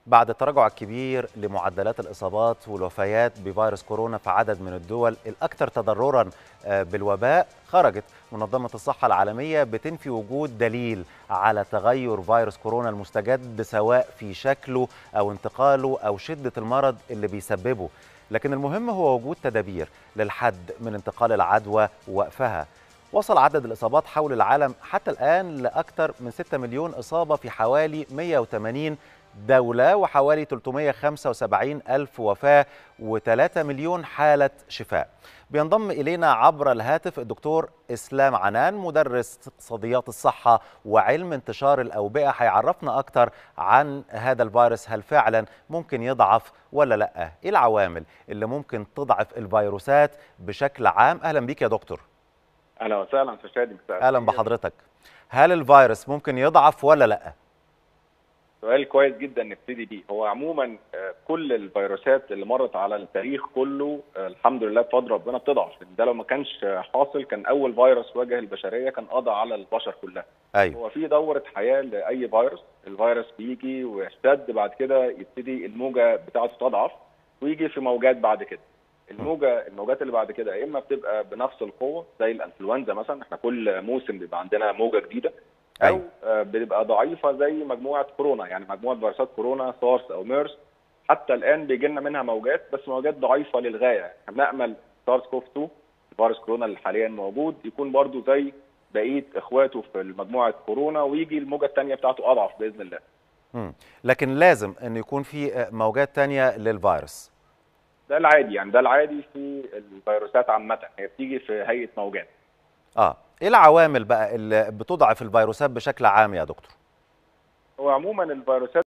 بعد التراجع الكبير لمعدلات الإصابات والوفيات بفيروس كورونا في عدد من الدول الأكثر تضررا بالوباء خرجت منظمة الصحة العالمية بتنفي وجود دليل على تغير فيروس كورونا المستجد سواء في شكله أو انتقاله أو شدة المرض اللي بيسببه لكن المهم هو وجود تدابير للحد من انتقال العدوى ووقفها وصل عدد الإصابات حول العالم حتى الآن لأكثر من 6 مليون إصابة في حوالي 180 دولة وحوالي 375 ألف وفاة و3 مليون حالة شفاء بينضم إلينا عبر الهاتف الدكتور إسلام عنان مدرس اقتصاديات الصحة وعلم انتشار الأوبئة هيعرفنا أكتر عن هذا الفيروس هل فعلا ممكن يضعف ولا لا إيه العوامل اللي ممكن تضعف الفيروسات بشكل عام أهلا بيك يا دكتور اهلا وسهلا في شادي أهلا بحضرتك هل الفيروس ممكن يضعف ولا لا سؤال كويس جدا نبتدي بيه هو عموما كل الفيروسات اللي مرت على التاريخ كله الحمد لله بفضل ربنا بتضعف ده لو ما كانش حاصل كان اول فيروس واجه البشريه كان قضى على البشر كلها أيوة. هو في دوره حياه لاي فيروس الفيروس بيجي ويشتد بعد كده يبتدي الموجه بتاعته تضعف ويجي في موجات بعد كده الموجه الموجات اللي بعد كده يا اما بتبقى بنفس القوه زي الانفلونزا مثلا احنا كل موسم بيبقى عندنا موجه جديده او أيوة. بتبقى ضعيفه زي مجموعه كورونا يعني مجموعه فيروسات كورونا سارس او ميرس حتى الان بيجي لنا منها موجات بس موجات ضعيفه للغايه احنا بنامل سارس كوف 2 فيروس كورونا اللي حاليا موجود يكون برضو زي بقيه اخواته في مجموعه كورونا ويجي الموجه الثانيه بتاعته اضعف باذن الله مم. لكن لازم ان يكون في موجات تانية للفيروس ده العادي يعني ده العادي في الفيروسات عامه هي بتيجي في هيئه موجات اه ايه العوامل بقى اللي بتضعف الفيروسات بشكل عام يا دكتور هو عموما الفيروسات